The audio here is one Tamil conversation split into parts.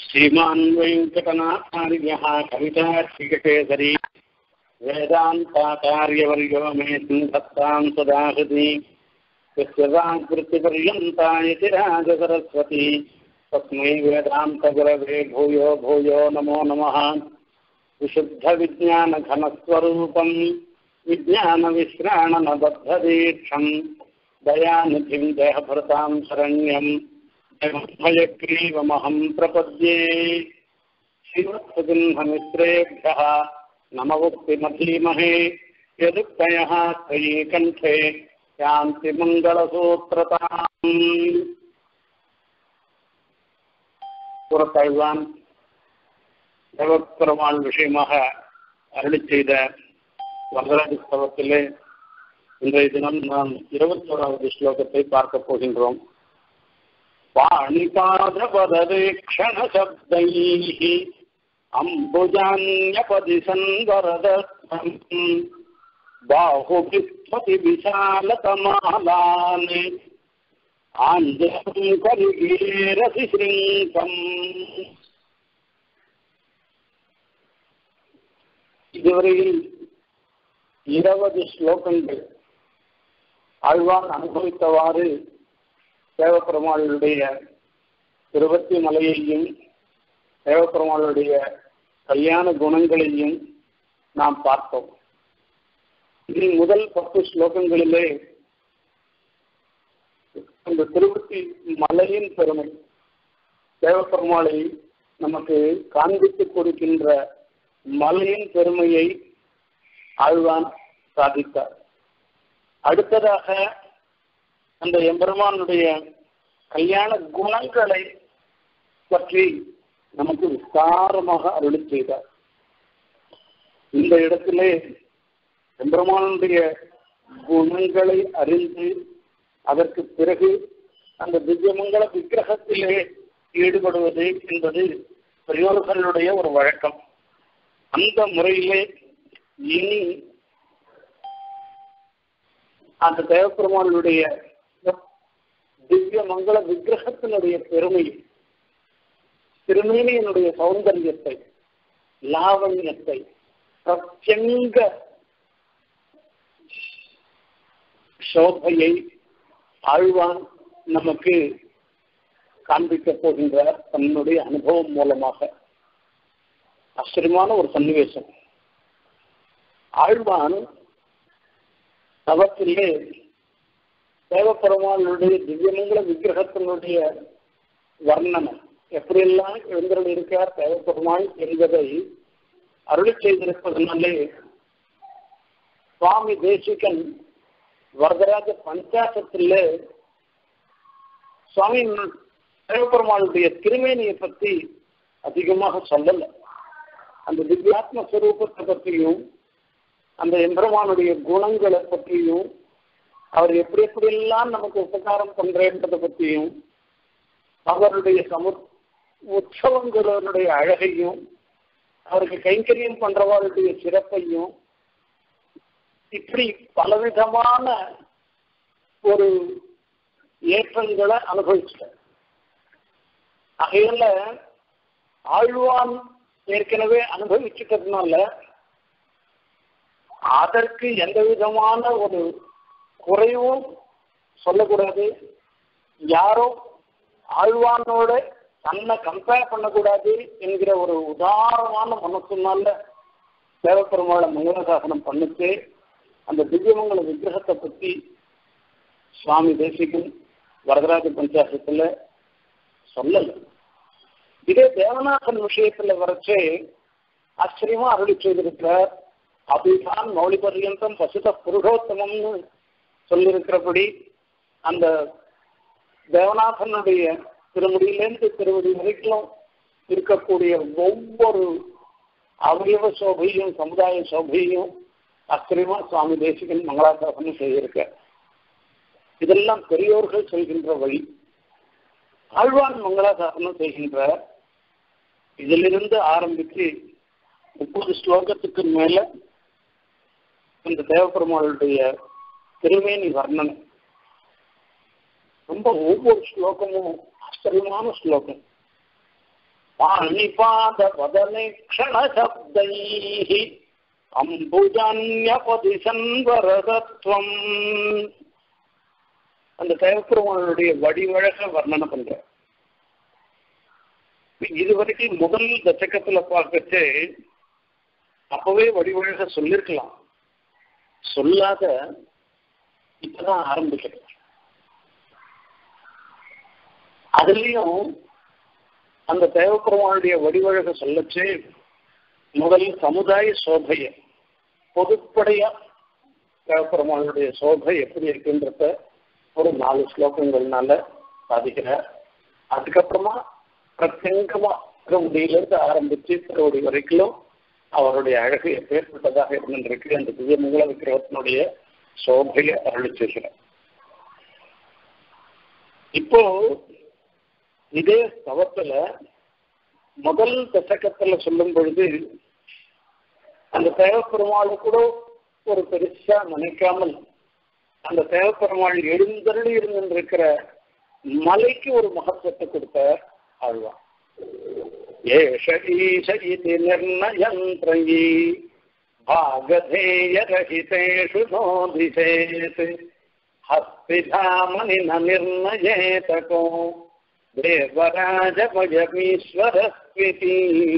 श्रीमान् वेङ्कटनाथार्यः कवितार्थिककेसरी वेदान्ताचार्यवर्यो मे सिंहत्तां सदा हृदि यस्य वाक्वृत्तिपर्यन्ता इति राजसरस्वती तस्मै वेदान्तगुरवे भूयो भूयो नमो नमः विशुद्धविज्ञानघनस्वरूपम् विज्ञानविश्राणनबद्धदीक्षम् दयानिधिं देहभृतां शरण्यम् भयग्रीवमहं प्रपद्ये शिवत्सजिह्नमित्रेभ्यः नमवुक्तिमधीमहे यदुक्तयः त्वयि कण्ठे यान्ति मङ्गलसूत्रताम् புறத்தாழ்வான் தேவப்பெருமாள் விஷயமாக அருளி செய்த வரதராஜ ஸ்தவத்திலே இன்றைய தினம் நாம் இருபத்தோராவது ஸ்லோகத்தை பார்க்க போகின்றோம் पाणिपादपदवेक्षणशब्दैः अम्बुजान्यपदि सन्वरदत्तम् बाहुभिस्फति विशालतमालान् आञ्जलं करिगीरसि शृङ्कम् இதுவரையில் இருபது ஸ்லோகங்கள் ஆழ்வான் அனுபவித்தவாறு தேவப்பெருமாளுடைய திருவத்தி மலையையும் தேவப்பெருமாளுடைய கல்யாண குணங்களையும் நாம் பார்த்தோம் இதில் முதல் பத்து ஸ்லோகங்களிலே அந்த திருவத்தி மலையின் பெருமை தேவப்பெருமாளை நமக்கு காண்பித்துக் கொடுக்கின்ற மலையின் பெருமையை ஆழ்வான் சாதித்தார் அடுத்ததாக அந்த எம்பெருமானுடைய கல்யாண குணங்களை பற்றி நமக்கு விஸ்தாரமாக அருளி செய்தார் இந்த இடத்திலே எம்பெருமானுடைய குணங்களை அறிந்து அதற்கு பிறகு அந்த திவ்யமங்கல விக்கிரகத்திலே ஈடுபடுவது என்பது பெரியோர்களுடைய ஒரு வழக்கம் அந்த முறையிலே இனி அந்த தேவப்பெருமானுடைய திவ்ய மங்கள விக்கிரகத்தினுடைய பெருமை திருமேனியனுடைய சௌந்தரியத்தை லாவண்யத்தை பிரத்யங்க சோபையை ஆழ்வான் நமக்கு காண்பிக்கப் போகின்றார் தன்னுடைய அனுபவம் மூலமாக ஆச்சரியமான ஒரு சன்னிவேசம் ஆழ்வான் தவத்திலே தேவப்பெருமானுடைய திவ்யமங்கல விக்கிரகத்தினுடைய வர்ணனை எப்படியெல்லாம் எழுந்தருள் இருக்கிறார் தேவப்பெருமாள் என்பதை அருளி செய்திருப்பதனாலே சுவாமி தேசிகன் வரதராஜ பஞ்சாசத்திலே சுவாமி தேவப்பெருமாளுடைய திருமேனியை பற்றி அதிகமாக சொல்லல அந்த திவ்யாத்ம ஸ்வரூபத்தை பற்றியும் அந்த எம்பெருமானுடைய குணங்களை பற்றியும் அவர் எப்படி எப்படியெல்லாம் நமக்கு உபகாரம் பண்றேன்றதை பற்றியும் அவருடைய சமு உற்சவங்களுடைய அழகையும் அவருக்கு கைங்கரியம் பண்றவர்களுடைய சிறப்பையும் இப்படி பலவிதமான ஒரு ஏற்றங்களை அனுபவிச்சிட்டார் ஆகையில ஆழ்வான் ஏற்கனவே அனுபவிச்சுட்டதுனால அதற்கு எந்த விதமான ஒரு குறைவும் சொல்லக்கூடாது யாரோ ஆழ்வானோட தன்னை கம்பேர் பண்ணக்கூடாது என்கிற ஒரு உதாரணமான மனசுனால தேவப்பெருமாளை மங்களசாசனம் பண்ணிட்டு அந்த திவ்யமங்கல விக்கிரகத்தை பற்றி சுவாமி தேசிகன் வரதராஜ பஞ்சாசத்துல சொல்லல இதே தேவநாதன் விஷயத்துல வரைச்சே ஆச்சரியமா அருளி செய்திருக்கிறார் அபிதான் மௌலி பர்யந்தம் பசுத புருஷோத்தமம்னு சொல்லியிருக்கிறபடி அந்த தேவநாதனுடைய திருமுடியிலேருந்து திருவடி வரைக்கும் இருக்கக்கூடிய ஒவ்வொரு அவயவ சோபையும் சமுதாய சோபையும் ஆச்சரியமா சுவாமி தேசிகன் மங்களாசாசனம் செய்திருக்க இதெல்லாம் பெரியோர்கள் சொல்கின்ற வழி ஆழ்வான் மங்களாசாசனம் செய்கின்ற இதிலிருந்து ஆரம்பித்து முப்பது ஸ்லோகத்துக்கு மேல இந்த தேவப்பெருமாளுடைய திருமேனி வர்ணனை ரொம்ப ஒவ்வொரு ஸ்லோகமும் ஆச்சரியமான ஸ்லோகம் பாணிபாத பதனை க்ஷணசப்தை அம்புஜான்யபதி சன்வரதத்வம் அந்த தேவப்பெருமானுடைய வடிவழக வர்ணனை பண்ற இதுவரைக்கும் முதல் தசகத்துல பார்க்கச்சு அப்பவே வடிவழக சொல்லிருக்கலாம் சொல்லாத இப்பதான் ஆரம்பிக்கிறது அதுலயும் அந்த தேவப்பெருமானுடைய வடிவழக சொல்லச்சு முதல் சமுதாய சோபைய பொதுப்படையா தேவப்பெருமானுடைய சோபை எப்படி இருக்குன்றத ஒரு நாலு ஸ்லோகங்கள்னால சாதிக்கிறார் அதுக்கப்புறமா பிரத்யங்கமா திருவடியிலிருந்து ஆரம்பிச்சு திருவடி வரைக்கும் அவருடைய அழகு எப்பேற்பட்டதாக இருந்திருக்கு அந்த திவ்ய மங்கள விக்கிரகத்தினுடைய சோபையை அருளி செய்கிறார் இப்போ இதே ஸ்தவத்துல முதல் தசகத்துல சொல்லும் பொழுது அந்த தேவப்பெருமாள் கூட ஒரு பெருசா நினைக்காமல் அந்த தேவப்பெருமாள் எழுந்தருளி இருந்திருக்கிற மலைக்கு ஒரு மகத்துவத்தை கொடுத்தார் ஆழ்வார் ஏஷ ஈஷ இது நிர்ணயந்திரயி भागधेयरहितेषु नोदिशेत् हस्तिधामनि न निर्णयेतको देवराजभयमीश्वरस्विति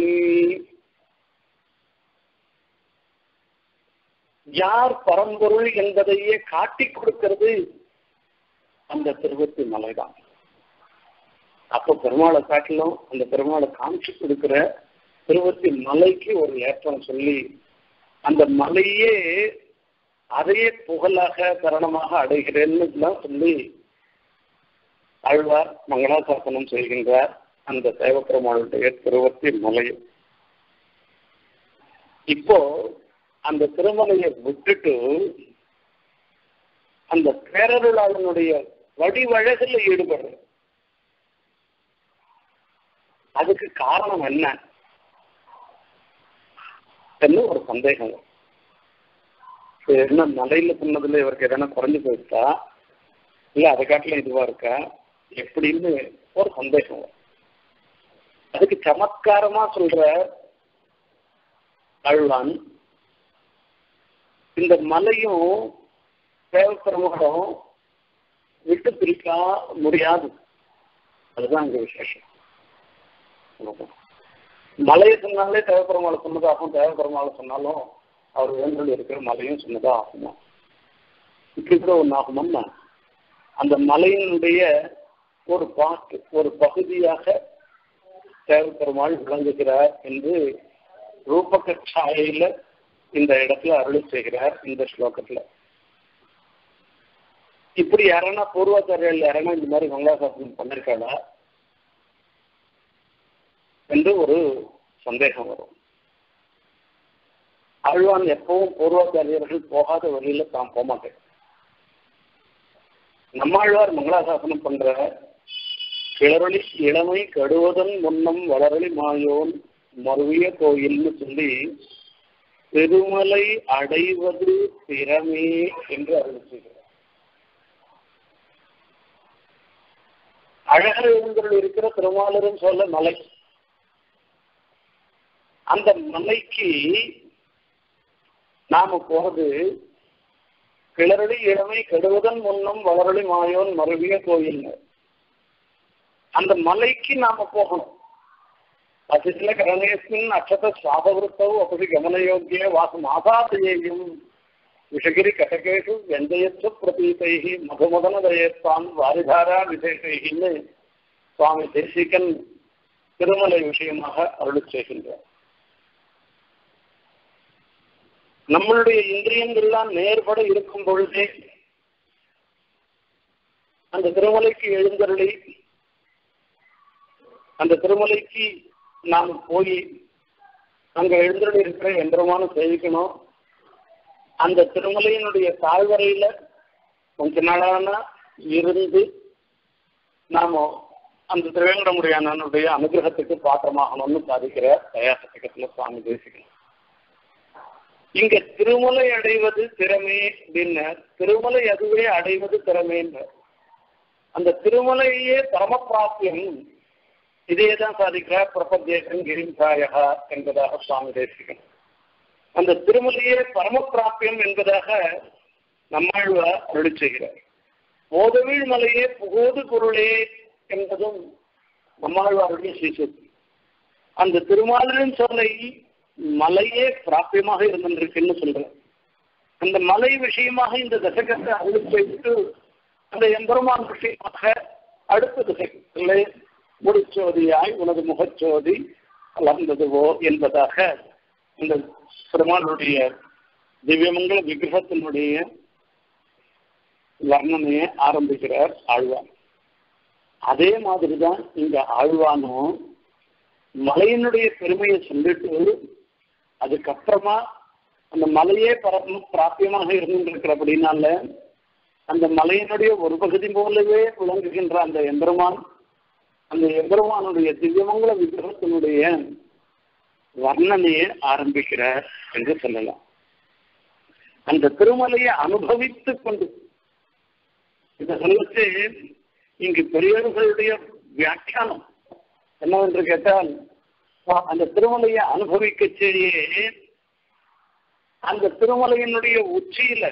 யார் பரம்பொருள் என்பதையே காட்டிக் கொடுக்கிறது அந்த திருவத்தி மலைதான் அப்போ பெருமாளை காட்டிலும் அந்த பெருமாளை காமிச்சு கொடுக்கிற திருவத்தி மலைக்கு ஒரு ஏற்றம் சொல்லி அந்த மலையே அதையே புகழாக தருணமாக அடைகிறேன்னு தான் சொல்லி ஆழ்வார் மங்களாசாசனம் செய்கின்றார் அந்த தேவப்பெருமாளுடைய திருவத்தி மலை இப்போ அந்த திருமலையை விட்டுட்டு அந்த பேரருளாளனுடைய வடிவழகில் ஈடுபடுற அதுக்கு காரணம் என்ன என்ன ஒரு சந்தேகம் என்ன மலையில சொன்னதுல இவருக்கு எதனா குறைஞ்சு போயிட்டா இல்ல அதை காட்டில இதுவா இருக்கா எப்படின்னு ஒரு சந்தேகம் அதுக்கு சமத்காரமா சொல்ற அழ்வான் இந்த மலையும் தேவப்பெருமாளும் விட்டு பிரிக்க முடியாது அதுதான் அங்க விசேஷம் மலையை சொன்னாலே தேவப்பெருமாளை சொன்னதாகும் தேவப்பெருமாளை சொன்னாலும் அவர் வேண்டல் இருக்கிற மலையும் சொன்னதா ஆகுமா இப்படி கூட ஒன்று ஆகுமோன்னா அந்த மலையினுடைய ஒரு பாட்டு ஒரு பகுதியாக தேவப்பெருமாள் விளங்குகிறார் என்று ரூபகச்சாயில இந்த இடத்துல அருளி செய்கிறார் இந்த ஸ்லோகத்துல இப்படி யாரனா பூர்வாச்சாரியர்கள் யாரனா இந்த மாதிரி மங்களாசாசனம் பண்ணிருக்காளா என்று ஒரு சந்தேகம் வரும் ஆழ்வான் எப்பவும் பூர்வாச்சாரியர்கள் போகாத வழியில தான் போகமாட்டேன் நம்மாழ்வார் மங்களாசாசனம் பண்ற கிளறொளி இளமை கடுவதன் முன்னம் வளரளி மாயோன் மருவிய கோயில்னு சொல்லி திருமலை அடைவது திறமே என்று அறிவிச்சுகிறார் அழகர் எழுந்தருள் இருக்கிற திருமாலரும் சொல்ல மலை அந்த மலைக்கு நாம போறது கிளறடி இளமை கெடுவதன் முன்னும் வளரளி மாயோன் மருவிய கோயில் அந்த மலைக்கு நாம போகணும் அசிசில கரணேஸ்மின் அக்ஷத சுவாபவருத்தவு அப்படி கமனயோக்கிய வாசம் ஆசாதையையும் விஷகிரி கட்டகேஷு வெந்தயத்து பிரதீதை மதுமதன தயத்தான் வாரிதாரா விசேஷைன்னு சுவாமி தேசிகன் திருமலை விஷயமாக அருள் செய்கின்றார் நம்மளுடைய இந்திரியங்கள்லாம் நேர்பட இருக்கும் பொழுதே அந்த திருமலைக்கு எழுந்தருளி அந்த திருமலைக்கு நாம் போய் அங்க எழுந்தருளி இருக்கிற எந்திரமான சேவிக்கணும் அந்த திருமலையினுடைய தாழ்வரையில கொஞ்ச நாளான இருந்து நாம அந்த திருவேங்கடமுடியானனுடைய அனுகிரகத்துக்கு பாத்திரமாகணும்னு சாதிக்கிற தயாசத்துக்கத்துல சுவாமி தேசிக்கணும் இங்க திருமலை அடைவது திறமே அப்படின்னு திருமலை அதுவே அடைவது திறமேன்னு அந்த திருமலையே பரமப்பிராப்தியம் இதேதான் சாதிக்கிறார் பிரபஞ்சேசன் கிரிம்சாயா என்பதாக சுவாமி தேசிகன் அந்த திருமலையே பரமபிராப்பியம் என்பதாக நம்மாழ்வார் அருளி செய்கிறார் போதவீழ் மலையே புகோது பொருளே என்பதும் நம்மாழ்வாருடைய ஸ்ரீசக்தி அந்த திருமாலின் சொல்லை மலையே பிராப்பியமாக இருந்திருக்குன்னு சொல்றேன் அந்த மலை விஷயமாக இந்த தசகத்தை அருளி செய்துட்டு அந்த எம்பெருமான் விஷயமாக அடுத்த திசைகளை முடிச்சோதியாய் உனது முகச்சோதி கலந்ததுவோ என்பதாக இந்த பெருமானுடைய திவ்யமங்கல விக்கிரகத்தினுடைய வர்ணனையை ஆரம்பிக்கிறார் ஆழ்வான் அதே மாதிரிதான் இங்க ஆழ்வானும் மலையினுடைய பெருமையை சொல்லிட்டு அதுக்கப்புறமா அந்த மலையே பரம பிராப்பியமாக இருந்திருக்கிறபடினால அந்த மலையினுடைய ஒரு பகுதி போலவே விளங்குகின்ற அந்த எம்பெருமான் அந்த எம்பெருமானுடைய திவ்யமங்கல விக்கிரகத்தினுடைய வர்ணனையை ஆரம்பிக்கிறார் என்று சொல்லலாம் அந்த திருமலையை அனுபவித்துக் கொண்டு இதை சொல்லிட்டு இங்கு பெரியவர்களுடைய வியாக்கியானம் என்னவென்று கேட்டால் அந்த திருமலையை அனுபவிக்க செய்யே அந்த திருமலையினுடைய உச்சியில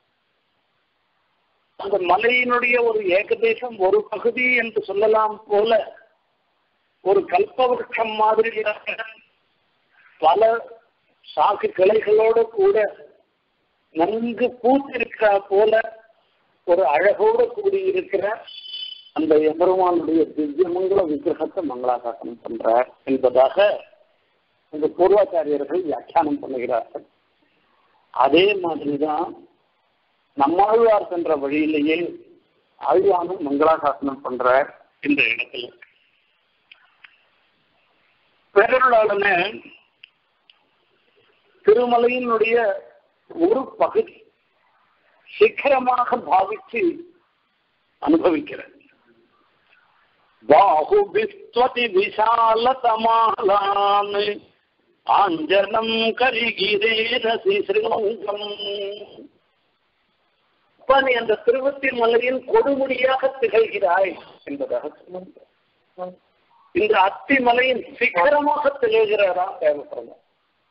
அந்த மலையினுடைய ஒரு ஏகதேசம் ஒரு பகுதி என்று சொல்லலாம் போல ஒரு கல்பவருஷம் மாதிரியாக பல சாக்கு கிளைகளோடு கூட நன்கு பூத்திருக்கிற போல ஒரு அழகோடு கூடியிருக்கிற அந்த எம்பெருமானுடைய திவ்யமங்கல விக்கிரகத்தை மங்களாசாசனம் பண்றார் என்பதாக இந்த பூர்வாச்சாரியர்கள் வியாக்கியானம் பண்ணுகிறார்கள் அதே மாதிரிதான் நம்மாழ்வார் சென்ற வழியிலேயே ஆழ்வானும் மங்களாசாசனம் பண்றார் இந்த இடத்துல பேரருளாளன திருமலையினுடைய ஒரு பகுதி சிகரமாக பாவித்து அனுபவிக்கிறார் பாகுபிஸ்வதி விஷாலதமாலான் ஆஞ்சனம் கரிகிரேரசி சிறுமங்கம் நீ அந்த திருவத்தி மலையின் கொடுமுடியாக திகழ்கிறாய் என்பதாக சொன்னார் இந்த அத்தி மலையின் சிகரமாக திகழ்கிறாரா தேவைப்படலாம்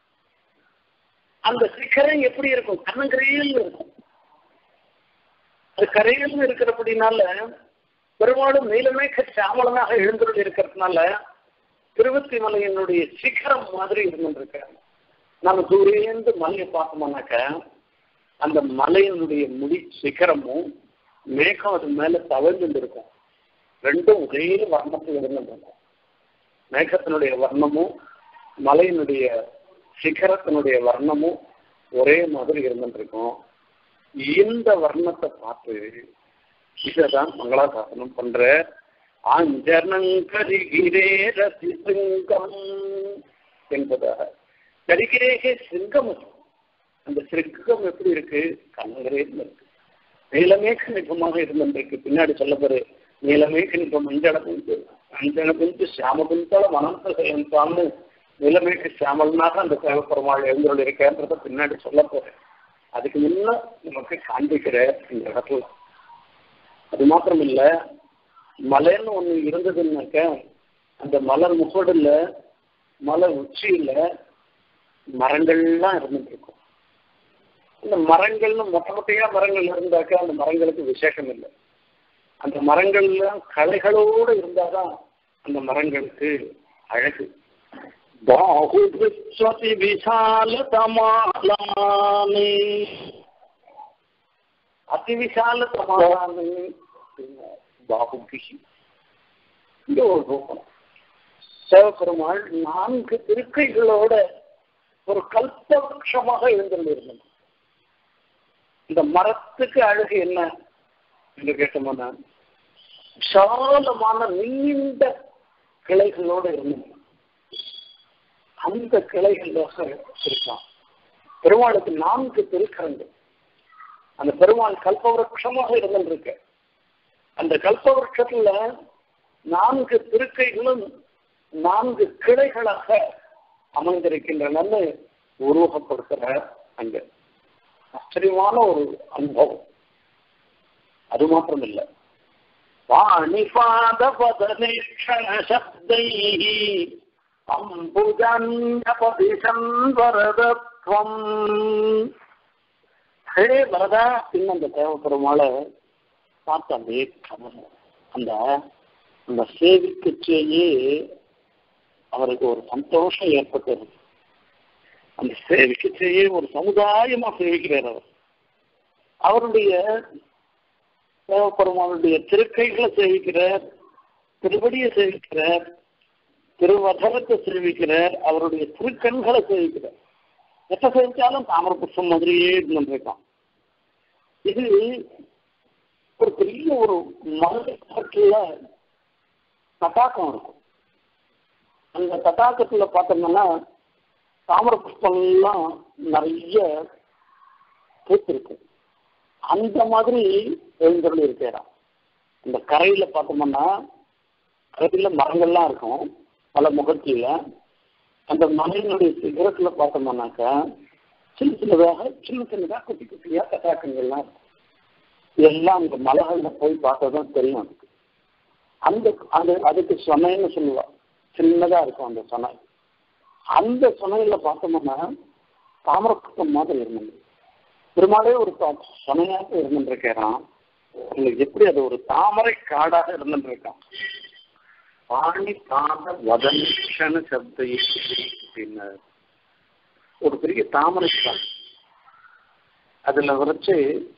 அந்த சிகரம் எப்படி இருக்கும் கண்ணங்கரையில் இருக்கும் அது கரையில் இருக்கிறபடினால பெரும்பாலும் நீலமேக சாமலனாக எழுந்துள்ள இருக்கிறதுனால திருவத்தி மலையினுடைய சிகரம் மாதிரி இருந்துருக்க நம்ம தூரேந்து மலையை பார்த்தோம்னாக்க அந்த மலையினுடைய முடி சிகரமும் மேகம் அது மேல தவழ்ந்து இருக்கும் ரெண்டும் ஒரே வர்ணத்தில் இருந்துருக்கும் மேகத்தினுடைய வர்ணமும் மலையினுடைய சிகரத்தினுடைய வர்ணமும் ஒரே மாதிரி இருந்துருக்கும் இந்த வர்ணத்தை பார்த்து இதான் மங்களாசாசனம் பண்ற ஆஞ்சனங்கரிகிரே ரசி சிங்கம் என்பதாக கரிகிரேகே சிங்கம் அந்த சிங்கம் எப்படி இருக்கு கண்ணங்கரேன்னு இருக்கு நீலமேக நிபமாக இருந்திருக்கு பின்னாடி சொல்ல போரு நீலமேக நிபம் அஞ்சன புஞ்சு அஞ்சன புஞ்சு சியாம புஞ்சல மனந்த செயல்பான்னு நீலமேக சியாமல்னாக அந்த சேவப்பெருமாள் எழுந்தோடு இருக்கேன்றத பின்னாடி சொல்ல போறேன் அதுக்கு முன்ன நமக்கு காண்பிக்கிற இந்த இடத்துல அது மாத்திரம் இல்ல மலைன்னு ஒண்ணு இருந்ததுன்னாக்க அந்த மலர் முகடுல மலை உச்சியில மரங்கள்லாம் இருந்துட்டு இருக்கும் அந்த மரங்கள்னு மொட்டை மொட்டையா மரங்கள் இருந்தாக்க அந்த மரங்களுக்கு விசேஷம் இல்லை அந்த மரங்கள்லாம் களைகளோடு இருந்தாதான் அந்த மரங்களுக்கு அழகு பாகுபிஸ்வதி விசாலதமாலானி அதி விசாலதமாலானி பாகுபிஷி இந்த ஒரு ரூபம் சிவபெருமாள் நான்கு திருக்கைகளோட ஒரு கல்பவருஷமாக எழுந்திருந்தது இந்த மரத்துக்கு அழகு என்ன என்று கேட்டோம்னா விசாலமான நீண்ட கிளைகளோடு இருந்தது அந்த கிளைகளாக இருக்கான் பெருமாளுக்கு நான்கு திருக்கரங்கள் அந்த பெருமாள் கல்பவருஷமாக இருந்திருக்க அந்த கல்பவருஷத்துல நான்கு திருக்கைகளும் நான்கு கிளைகளாக அமைந்திருக்கின்றன உருவகப்படுத்துற அங்க ஆச்சரியமான ஒரு அனுபவம் அது மாத்திரம் இல்லை पाणिपादपदनिक्षणशब्दैः அம்புஜன்யபதிஷன் வரதத்வம் ஹே வரதா அப்படின்னு அந்த தேவப்பெருமாளை பார்த்து அப்படியே அந்த அந்த சேவிக்கச்சேயே அவருக்கு ஒரு சந்தோஷம் ஏற்பட்டது அந்த சேவிக்கச்சேயே ஒரு சமுதாயமா சேவிக்கிறார் அவர் அவருடைய தேவப்பெருமானுடைய திருக்கைகளை சேவிக்கிறார் திருவடியை சேவிக்கிறார் திருவதனத்தை சேவிக்கிறார் அவருடைய திருக்கண்களை சேவிக்கிறார் எப்ப சேவிச்சாலும் தாமர புஷ்பம் மாதிரியே இருந்துருக்கான் இது ஒரு பெரிய ஒரு மலை காற்றுல தட்டாக்கம் இருக்கும் அந்த தட்டாக்கத்துல பார்த்தோம்னா தாமர புஷ்பங்கள்லாம் நிறைய பூத்திருக்கு அந்த மாதிரி எழுந்தருள் இருக்கிறான் இந்த கரையில பார்த்தோம்னா கரையில மரங்கள்லாம் இருக்கும் பல முகத்தில அந்த மலையினுடைய சிகரத்துல பார்த்தோம்னாக்கா சின்ன சின்னதாக சின்ன சின்னதாக குட்டி குட்டியா கட்டாக்கங்கள்லாம் இருக்கும் இதெல்லாம் அந்த மலைகள்ல போய் பார்த்ததான் தெரியும் அதுக்கு அந்த அது அதுக்கு சொனைன்னு சொல்லுவா சின்னதா இருக்கும் அந்த சொனை அந்த சொனையில பார்த்தோம்னா தாமரக்குப்பம் மாதிரி இருந்தது பெருமாளே ஒரு சொனையாக இருந்துருக்கிறான் உங்களுக்கு எப்படி அது ஒரு தாமரை காடாக இருந்துருக்கான் பாணி பாத வதனிஷன சப்தை அப்படின்னு ஒரு பெரிய தாமரை காடு அதுல வரைச்சு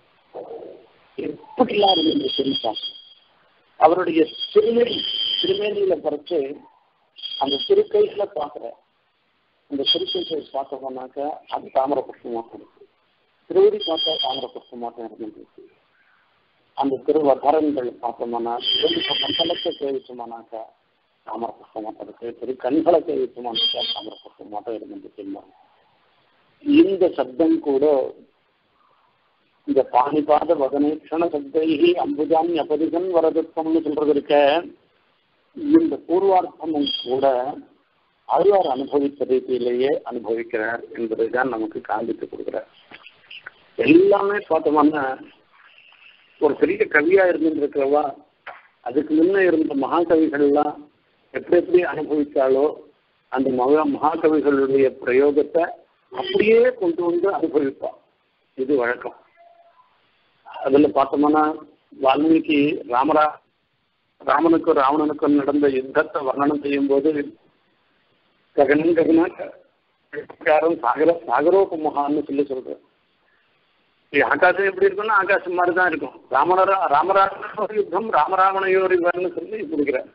எப்படிலாம் இருந்து சொல்லிட்டாங்க அவருடைய திருமேனி திருமேனியில பறிச்சு அந்த திருக்கைகளை பார்க்குற அந்த திருக்கைகளை பார்த்தோம்னாக்க அது தாமரை புஷ்பமாக இருக்கு திருவடி பார்த்தா தாமரை புஷ்பமாக இருந்துருக்கு அந்த திருவகரங்கள் பார்த்தோம்னா திரும்ப மண்டலத்தை சேவிச்சோம்னாக்கா தாமர புஷ்பமாக இருக்கு திரு கண்களை சேவிச்சோம்னாக்கா தாமர புஷ்பமாக இருந்துச்சு இந்த சப்தம் கூட இந்த பாணிபாத வதனேஷண சப்தைகி அம்புஜான் அபதிகன் வரதத்வம்னு சொல்றது இருக்க இந்த பூர்வார்த்தமும் கூட அழுவார் அனுபவித்த ரீதியிலேயே அனுபவிக்கிறார் என்பதை தான் நமக்கு காண்பித்து கொடுக்கிறார் எல்லாமே பார்த்தோம்னா ஒரு பெரிய கவியா இருந்துருக்கிறவா அதுக்கு முன்ன இருந்த மகாகவிகள்லாம் எப்படி எப்படி அனுபவித்தாலோ அந்த மகா மகாகவிகளுடைய பிரயோகத்தை அப்படியே கொண்டு வந்து அனுபவிப்பான் இது வழக்கம் அதுல பார்த்தோம்னா வால்மீகி ராமரா ராமனுக்கும் ராவணனுக்கும் நடந்த யுத்தத்தை வர்ணனம் செய்யும் போது ககனம் ககனா காரம் சாகர சாகரோபமகான்னு சொல்லி சொல்றேன் ஆகாசம் எப்படி இருக்கும்னா ஆகாசம் மாதிரி தான் இருக்கும் ராமர ராமராவண யுத்தம் ராமராவணையோர் இவர்னு சொல்லி கொடுக்குறார்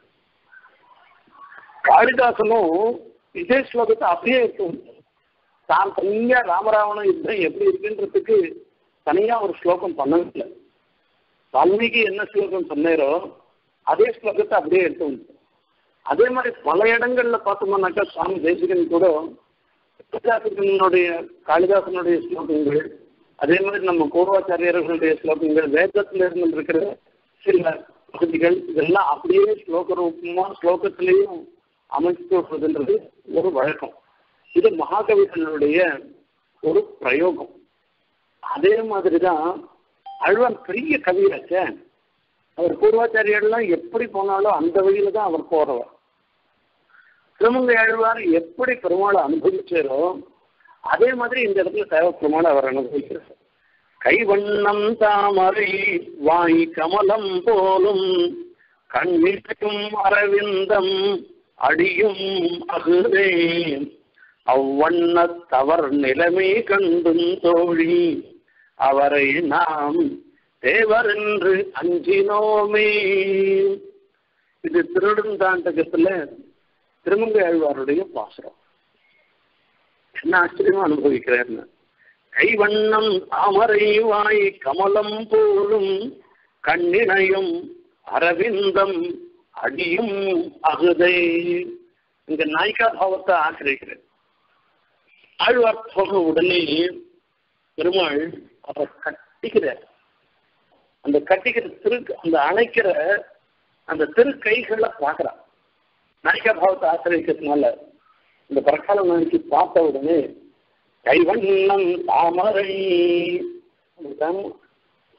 காளிதாசனும் இதே ஸ்லோகத்தை அப்படியே இருக்கும் தான் தனியா ராமராவண யுத்தம் எப்படி இருக்குன்றதுக்கு தனியா ஒரு ஸ்லோகம் பண்ணவில்லை வால்மீகி என்ன ஸ்லோகம் சொன்னாரோ அதே ஸ்லோகத்தை அப்படியே எடுத்து வந்து அதே மாதிரி பல இடங்கள்ல பார்த்தோம்னாக்கா சுவாமி தேசிகன் கூட காளிதாசனுடைய காளிதாசனுடைய ஸ்லோகங்கள் அதே மாதிரி நம்ம பூர்வாச்சாரியர்களுடைய ஸ்லோகங்கள் வேதத்துல இருந்து இருக்கிற சில பகுதிகள் இதெல்லாம் அப்படியே ஸ்லோக ரூபமா ஸ்லோகத்திலையும் அமைத்து விடுறதுன்றது ஒரு வழக்கம் இது மகாகவிகளுடைய ஒரு பிரயோகம் அதே மாதிரிதான் அழ்வான் பெரிய கவியாச்சே அவர் பூர்வாச்சாரியர்லாம் எப்படி போனாலும் அந்த வழியில தான் அவர் போறவர் திருமங்கை ஆழ்வார் எப்படி பெருமாளை அனுபவிச்சாரோ அதே மாதிரி இந்த இடத்துல தேவ பெருமாளை அவர் அனுபவிக்கிறார் கைவண்ணம் தாமரை வாய் கமலம் போலும் கண்ணிட்டும் அரவிந்தம் அடியும் அகுதே அவ்வண்ணத்தவர் நிலைமை கண்டும் தோழி அவரை நாம் தேவர் என்று அஞ்சினோமே இது திருடுந்தாண்டகத்துல திருமங்கை ஆழ்வாருடைய பாசுரம் என்ன ஆச்சரியமா அனுபவிக்கிறார்னு கைவண்ணம் தாமரை வாய் கமலம் போலும் கண்ணிணையும் அரவிந்தம் அடியும் அகுதை இந்த நாய்க்கா பாவத்தை ஆக்கிரமிக்கிறார் ஆழ்வார் போன உடனே பெருமாள் அவரை கட்டிக்கிறார் அந்த கட்டிக்கிற திரு அந்த அணைக்கிற அந்த திரு கைகளை பார்க்கிறான் நாய்க்கா பாவத்தை ஆசிரியக்கிறதுனால இந்த பிரகால நாய்க்கு பார்த்த உடனே கைவண்ணம் தாமரை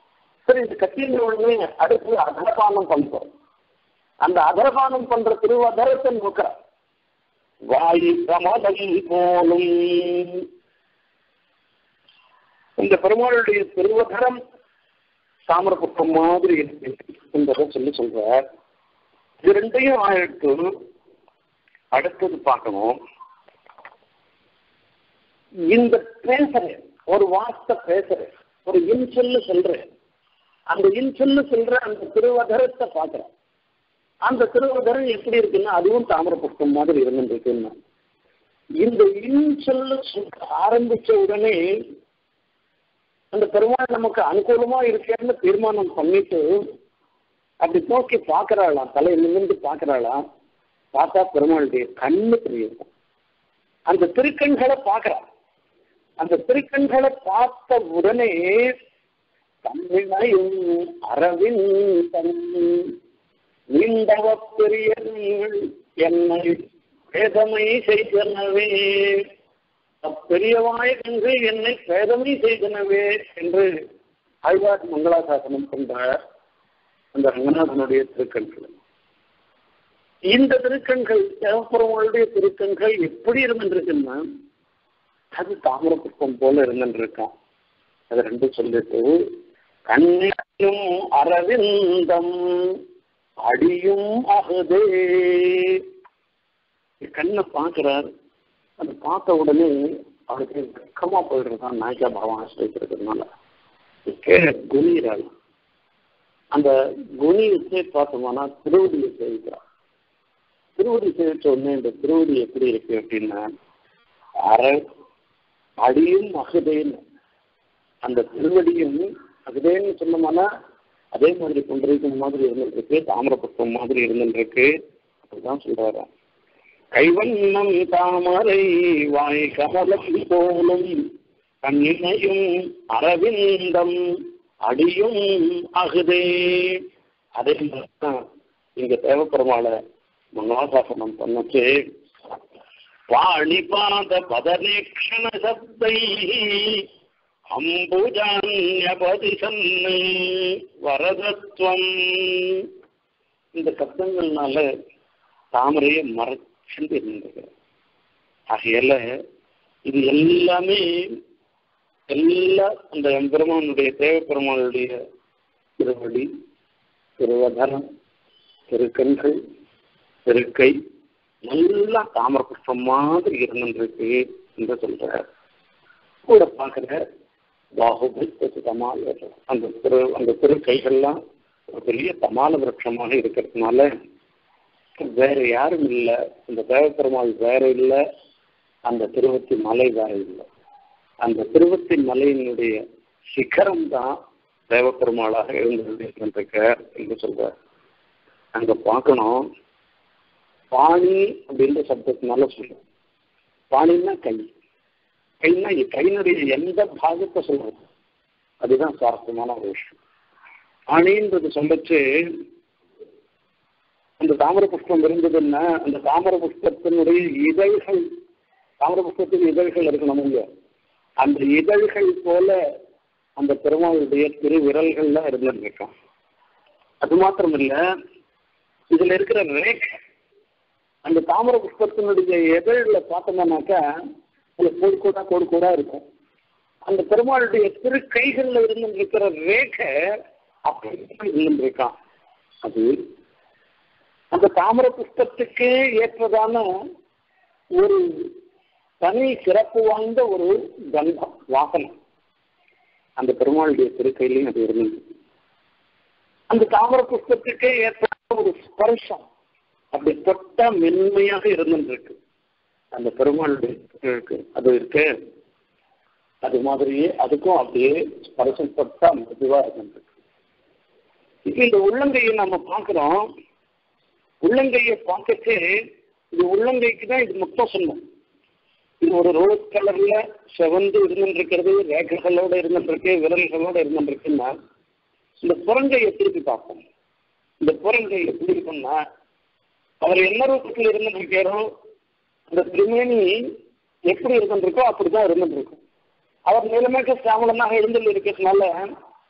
சரி இது கட்டின உடனே அடுத்து அதரபானம் பண்றோம் அந்த அதரபானம் பண்ற திருவதரத்தை நோக்க வாயு பிரமதம் போலும் இந்த பெருமாளுடைய திருவதரம் தாமிரபுஷ்பம் மாதிரி இருக்கு என்பதை சொல்லி சொல்றார் இது ரெண்டையும் ஆயிரத்து அடுத்தது பார்க்கணும் இந்த பேசுறேன் ஒரு வார்த்தை பேசுறேன் ஒரு இன்சொல்லு சொல்றேன் அந்த இன்சொல்லு சொல்ற அந்த திருவதரத்தை பார்க்கிறேன் அந்த திருவதரம் எப்படி இருக்குன்னா அதுவும் தாமிர புஷ்பம் மாதிரி இருந்துருக்குன்னா இந்த இன்சொல்லு சொல்ல ஆரம்பிச்ச உடனே அந்த பெருமாள் நமக்கு அனுகூலமா இருக்கேன்னு தீர்மானம் பண்ணிட்டு அப்படி நோக்கி பார்க்கறாளாம் தலை நிமிர்ந்து பார்க்கறாளாம் பார்த்தா பெருமாளுடைய கண்ணு தெரியும் அந்த திருக்கண்களை பார்க்கறான் அந்த திருக்கண்களை பார்த்த உடனே தமிழையும் அரவிந்தன் நீண்டவ பெரியவர்கள் என்னை பேதமை செய்தனவே அப்பெரியவாய என்று என்னை பேதமை செய்தனவே என்று ஆழ்வார் மங்களாசாசனம் கொண்டார் அந்த ரங்கநாதனுடைய திருக்கண்கள் இந்த திருக்கண்கள் தேவப்பெருமாளுடைய திருக்கண்கள் எப்படி இருந்துருக்குன்னா அது தாமிர புஷ்பம் போல இருந்துருக்கான் அது ரெண்டும் சொல்லிட்டு கண்ணியும் அரவிந்தம் அடியும் அகுதே கண்ணை பார்க்கிறார் அது பார்த்த உடனே அவருக்கு வெக்கமா போயிடுறதான் நாய்க்கா பாவம் ஆசிரியக்கிறதுனால கீழே குனிகிறாள் அந்த குனியத்தை பார்த்தோம்னா திருவடியை சேவிக்கிறார் திருவடி சேவிச்ச உடனே இந்த திருவடி எப்படி இருக்கு அப்படின்னா அற அடியும் அகுதேன்னு அந்த திருவடியும் அகுதேன்னு சொன்னோம்னா அதே மாதிரி கொண்டிருக்கும் மாதிரி இருந்துருக்கு தாமிரபுஷ்பம் மாதிரி இருந்துருக்கு அப்படிதான் சொல்றாரு கைவண்ணம் தாமரை வாய் கமலம் போலும் கண்ணினையும் அரவிந்தம் அடியும் அகுதே அதே மாதிரிதான் இங்க தேவப்பெருமாளை மங்களாசாசனம் பண்ணச்சு பாணிபாத பதநேக்ஷண சப்தை அம்புஜான்யபதிசன்னு வரதத்துவம் இந்த சப்தங்கள்னால தாமரையை மறைச்சுட்டு இருந்திருக்கிறார் ஆகையால இது எல்லாமே எல்லா அந்த எம்பெருமானுடைய தேவப்பெருமானுடைய திருவடி திருவதனம் திருக்கண்கள் திருக்கை நல்லா தாமர புஷ்பம் மாதிரி இருந்துருக்கு என்று சொல்றார் கூட பார்க்கிற பாகுபதி தமால அந்த திரு அந்த திருக்கைகள்லாம் ஒரு பெரிய தமால விரட்சமாக இருக்கிறதுனால வேற யாரும் இல்லை இந்த தேவப்பெருமாள் வேற இல்லை அந்த திருவத்தி மலை வேற இல்லை அந்த திருவத்தி மலையினுடைய சிகரம் தான் தேவப்பெருமாளாக எழுந்திருக்க என்று சொல்றார் அங்க பார்க்கணும் பாணி அப்படின்ற சப்தத்தினால சொல்றோம் பாணின்னா கை கைனா கையினுடைய எந்த பாகத்தை சொல்றது அதுதான் சுவாரஸ்யமான ஒரு விஷயம் பாணின்றது சொல்லச்சு அந்த தாமர புஷ்பம் இருந்ததுன்னா அந்த தாமர புஷ்பத்தினுடைய இதழ்கள் தாமர புஷ்பத்தின் இதழ்கள் இருக்கணும் இல்லையா அந்த இதழ்கள் போல அந்த பெருமாளுடைய திரு விரல்கள்ல இருந்துருக்கான் அது மாத்திரம் இல்ல இதுல இருக்கிற ரேக் அந்த தாமர புஷ்பத்தினுடைய எதிரில பார்த்தோம்னாக்கா அது கோடு கோடா கோடு கோடா இருக்கும் அந்த பெருமாளுடைய திரு கைகள்ல இருந்து இருக்கிற ரேகை அப்படி இருந்துருக்கான் அது அந்த தாமர புஷ்பத்துக்கே ஏற்றதான ஒரு தனி சிறப்பு வாய்ந்த ஒரு கந்தம் வாசனை அந்த பெருமாளுடைய திருக்கையிலையும் அது இருந்தது அந்த தாமர புஷ்பத்துக்கே ஏற்ற ஒரு ஸ்பர்ஷம் அப்படி தொட்ட மென்மையாக இருந்துருக்கு அந்த பெருமாளுடைய இருக்கு அது இருக்கு அது மாதிரியே அதுக்கும் அப்படியே ஸ்பர்சம் தொட்டா மெதுவா இருந்துருக்கு இப்ப இந்த உள்ளங்கையை நம்ம பார்க்கிறோம் உள்ளங்கையை பார்க்கச்சே இது உள்ளங்கைக்கு தான் இது முத்தம் சொன்னோம் இது ஒரு ரோஸ் கலர்ல செவந்து இருந்துருக்கிறது ரேகைகளோட இருந்துருக்கு விரல்களோட இருந்துருக்குன்னா இந்த புறங்கையை திருப்பி பார்ப்போம் இந்த புறங்கை எப்படி இருக்குன்னா அவர் என்ன ரூபத்தில் இருந்துருக்காரோ அந்த திருமேனி எப்படி இருந்துருக்கோ அப்படிதான் இருந்துருக்கும் அவர் நிலைமைக்கு சாமலனாக இருந்துட்டு இருக்கிறதுனால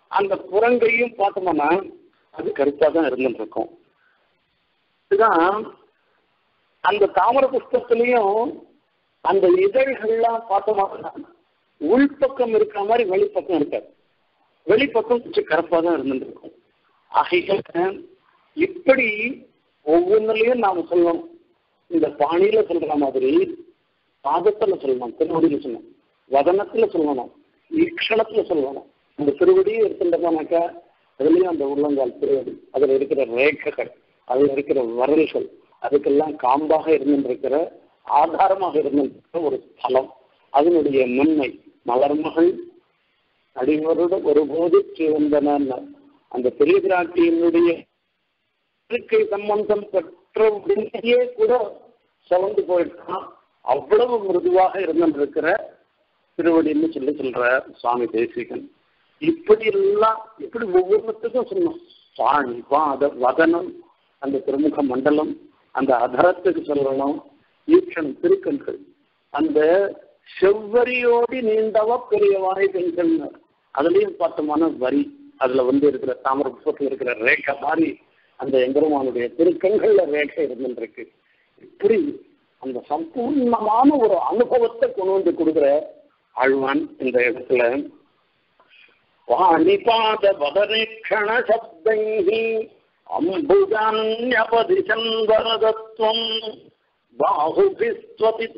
அந்த புறங்கையும் பார்த்தோம்னா அது கருப்பா தான் இருந்துட்டு இருக்கும் இதுதான் அந்த தாமர புஷ்பத்திலையும் அந்த இதழ்கள்லாம் பார்த்தோம்னா உள்பக்கம் இருக்கிற மாதிரி வெளிப்பக்கம் இருக்காது வெளிப்பக்கம் கொஞ்சம் கருப்பா தான் இருந்துட்டு இருக்கும் ஆகையால இப்படி ஒவ்வொன்றுலையும் நாம சொல்லணும் இந்த பாணியில சொல்ற மாதிரி பாதத்துல சொல்லணும் திருவடியில சொல்லணும் வதனத்துல சொல்லணும் ஈக்ஷணத்துல சொல்லணும் அந்த திருவடியை எடுத்துட்டோம்னாக்கா அதுலயும் அந்த உள்ளங்கால் திருவடி அதுல இருக்கிற ரேகைகள் அதுல இருக்கிற வரல்கள் அதுக்கெல்லாம் காம்பாக இருந்திருக்கிற ஆதாரமாக இருந்திருக்கிற ஒரு ஸ்தலம் அதனுடைய மென்மை மலர்மகள் அடிவருட ஒருபோது சிவந்தன அந்த பெரிய பிராட்டியினுடைய இருக்கை சம்பந்தம் பெற்ற உடனேயே கூட சிவந்து போயிட்டான் அவ்வளவு மிருதுவாக இருந்திருக்கிற திருவடின்னு சொல்லி சொல்ற சுவாமி தேசிகன் இப்படி எல்லாம் இப்படி ஒவ்வொருத்துக்கும் சொன்னோம் சாணி பாத வதனம் அந்த திருமுக மண்டலம் அந்த அதரத்துக்கு சொல்லணும் ஈக்ஷணம் திருக்கண்கள் அந்த செவ்வரியோடி நீண்டவ பெரியவாய் பெண்கள் அதுலயும் பார்த்தோமான வரி அதுல வந்து இருக்கிற தாமர புஷ்பத்தில் இருக்கிற ரேகை மாதிரி அந்த எம்பெருமானுடைய திருக்கண்கள்ல ரேகை இருந்துருக்கு இப்படி அந்த சம்பூர்ணமான ஒரு அனுபவத்தை கொண்டு வந்து கொடுக்குற ஆழ்வான் இந்த இடத்துல வாணிபாத வதரீக்ஷண சப்தைஹி அம்புஜான்யபதிசன் வரதத்வம் பாகுபிஸ்வபி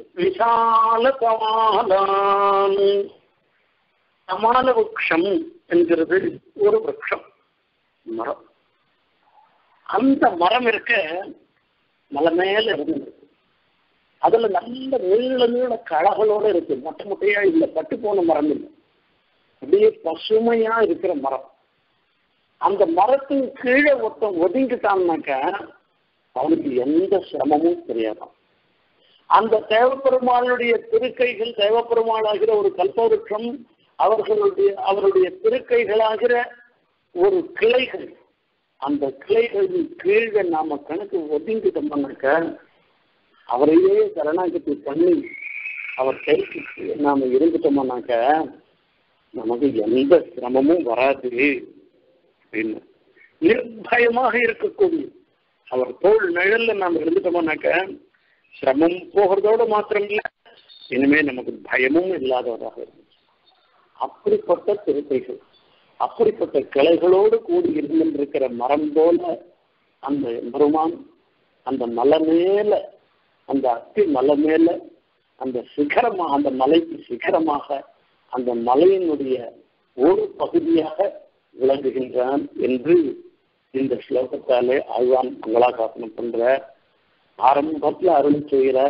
விஷாலகமாலான் சமான விரக்ஷம் என்கிறது ஒரு விரக்ஷம் மரம் அந்த மரம் இருக்க மலை மேல இருந்தது அதுல நல்ல நீள நீள களைகளோட இருக்கு மொட்டை மொட்டையா இல்ல பட்டு போன மரம் இல்லை அப்படியே பசுமையா இருக்கிற மரம் அந்த மரத்தின் கீழே ஒருத்தன் ஒதுங்கிட்டான்னாக்க அவனுக்கு எந்த சிரமமும் தெரியாதான் அந்த தேவப்பெருமாளுடைய திருக்கைகள் தேவப்பெருமாளாகிற ஒரு கல்பவருஷம் அவர்களுடைய அவருடைய திருக்கைகளாகிற ஒரு கிளைகள் அந்த கிளைகளின் கீழே நாம கணக்கு ஒதுங்கிட்டோம்னாக்க அவரையே சரணாகதி பண்ணி அவர் கைக்கு நாம இருந்துட்டோம்னாக்க நமக்கு எந்த சிரமமும் வராது அப்படின்னு நிர்பயமாக இருக்கக்கூடிய அவர் தோல் நிழல்ல நாம இருந்துட்டோம்னாக்க சிரமம் போகிறதோட மாத்திரம் இல்ல இனிமே நமக்கு பயமும் இல்லாதவராக இருக்கும் அப்படிப்பட்ட திருக்கைகள் அப்படிப்பட்ட கிளைகளோடு கூடி இருந்திருக்கிற மரம் போல அந்த பெருமான் அந்த மலை மேல அந்த அத்தி மலை மேல அந்த சிகரமாக அந்த மலைக்கு சிகரமாக அந்த மலையினுடைய ஒரு பகுதியாக விளங்குகின்றான் என்று இந்த ஸ்லோகத்தாலே ஆழ்வான் மங்களாசாசனம் பண்ற ஆரம்பத்துல அருள் செய்கிற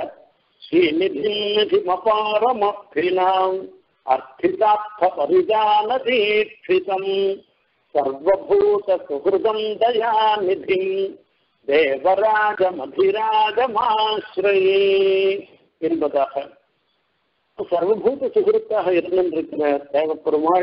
ஸ்ரீநிதிமபாரமப்பினாம் அர்த்திதார்த்த பரிஜான தீட்சிதம் சர்வபூத சுகிருதம் தயாநிதி தேவராஜமதிராஜமாஸ்ரயே என்பதாக சர்வபூத சுகிருத்தாக இருந்திருக்கிற தேவப்பெருமாள்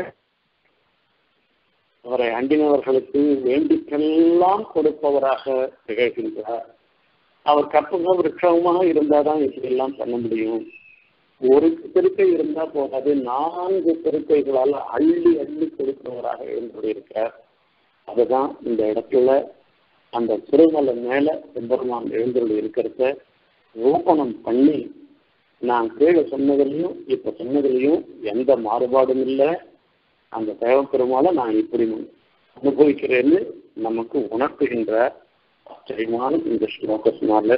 அவரை அண்டினவர்களுக்கு வேண்டிக்கெல்லாம் கொடுப்பவராக திகழ்கின்றார் அவர் கற்பக விரட்சமாக இருந்தாதான் இப்படியெல்லாம் பண்ண முடியும் ஒரு திருக்கை இருந்தா போதாது நான்கு திருக்கைகளால் அள்ளி அள்ளி கொடுக்கிறவராக இருந்திருக்கார் அதுதான் இந்த இடத்துல அந்த திருமலை மேல எம்பெருமான் எழுந்தருள் இருக்கிறத ரூபணம் பண்ணி நான் கீழே சொன்னதுலையும் இப்ப சொன்னதுலையும் எந்த மாறுபாடும் இல்லை அந்த தேவப்பெருமாளை நான் இப்படி அனுபவிக்கிறேன்னு நமக்கு உணர்த்துகின்ற ஆச்சரியமான இந்த ஸ்லோகத்தினால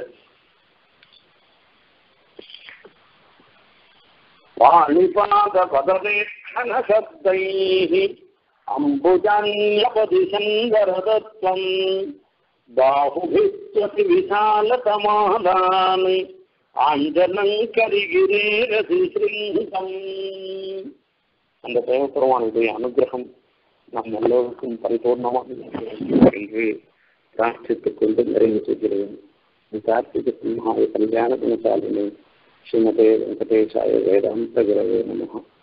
வாணிபாத பதவேஷண சப்தைः அம்புஜான்யபதிசன் வரதத்வம் பாகுபிஸ்வதி விசாலதமாலான் ஆஞ்சனம் கரிகிரேரதி ஸ்ரீங்கம் அந்த தேவபெருமானுடைய அனுகிரகம் நம் எல்லோருக்கும் பரிபூர்ணமாக என்று பிரார்த்தித்துக் கொண்டு நிறைவு செய்கிறேன் கார்த்திக சிம்ஹாய கல்யாண குணசாலினே ஸ்ரீமதே வெங்கடேசாய வேதாந்த குரவே நமः